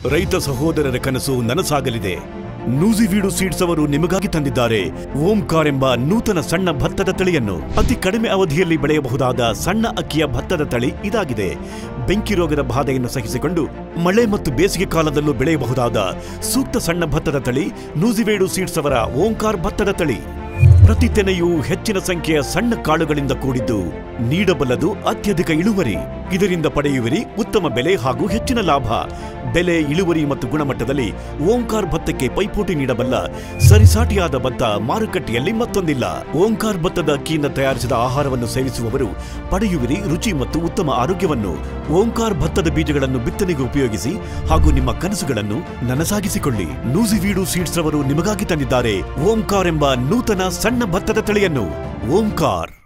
ರೈತ ಸಹೋದರರ ಕನಸು ನನಸಾಗಲಿದೆ ನೂಸಿವೀಡು ಸೀಡ್ಸ್ ಅವರು ನಿಮಗಾಗಿ ತಂದಿದ್ದಾರೆ ಓಂಕಾರ್ ಎಂಬ ನೂತನ ಸಣ್ಣ ಭತ್ತದ ತಳಿಯನ್ನು ಅತಿ ಕಡಿಮೆ ಅವಧಿಯಲ್ಲಿ ಬೆಳೆಯಬಹುದಾದ ಸಣ್ಣ ಅಕ್ಕಿಯ ಭತ್ತದ ತಳಿ ಇದಾಗಿದೆ ಬೆಂಕಿ ರೋಗದ ಬಾಧೆಯನ್ನು ಸಹಿಸಿಕೊಂಡು ಮಳೆ ಮತ್ತು ಬೇಸಿಗೆ ಕಾಲದಲ್ಲೂ ಬೆಳೆಯಬಹುದಾದ ಸೂಕ್ತ ಸಣ್ಣ ಭತ್ತದ ತಳಿ ನೂಸಿವೇಡು ಸೀಡ್ಸ್ ಅವರ ಓಂಕಾರ್ ಭತ್ತದ ತಳಿ ಪ್ರತಿ ತೆನೆಯು ಹೆಚ್ಚಿನ ಸಂಖ್ಯೆಯ ಸಣ್ಣ ಕಾಳುಗಳಿಂದ ಕೂಡಿದ್ದು ನೀಡಬಲ್ಲದು ಅತ್ಯಧಿಕ ಇಳುವರಿ ಇದರಿಂದ ಪಡೆಯುವಿರಿ ಉತ್ತಮ ಬೆಲೆ ಹಾಗೂ ಹೆಚ್ಚಿನ ಲಾಭ ಬೆಲೆ ಇಳುವರಿ ಮತ್ತು ಗುಣಮಟ್ಟದಲ್ಲಿ ಓಂಕಾರ್ ಭತ್ತಕ್ಕೆ ಪೈಪೋಟಿ ನೀಡಬಲ್ಲ ಸರಿಸಾಟಿಯಾದ ಭತ್ತ ಮಾರುಕಟ್ಟೆಯಲ್ಲಿ ಮತ್ತೊಂದಿಲ್ಲ ಓಂಕಾರ್ ಭತ್ತದ ಅಕ್ಕಿಯಿಂದ ತಯಾರಿಸಿದ ಆಹಾರವನ್ನು ಸೇವಿಸುವವರು ಪಡೆಯುವಿರಿ ರುಚಿ ಮತ್ತು ಉತ್ತಮ ಆರೋಗ್ಯವನ್ನು ಓಂಕಾರ್ ಭತ್ತದ ಬೀಜಗಳನ್ನು ಬಿತ್ತನೆಗೆ ಉಪಯೋಗಿಸಿ ಹಾಗೂ ನಿಮ್ಮ ಕನಸುಗಳನ್ನು ನನಸಾಗಿಸಿಕೊಳ್ಳಿ ನೂಸಿವೀಡು ಸೀಡ್ಸ್ ರವರು ನಿಮಗಾಗಿ ತಂದಿದ್ದಾರೆ ಓಂಕಾರ್ ಎಂಬ ನೂತನ ಸಣ್ಣ ಭತ್ತದ ತಳಿಯನ್ನು ಓಂಕಾರ್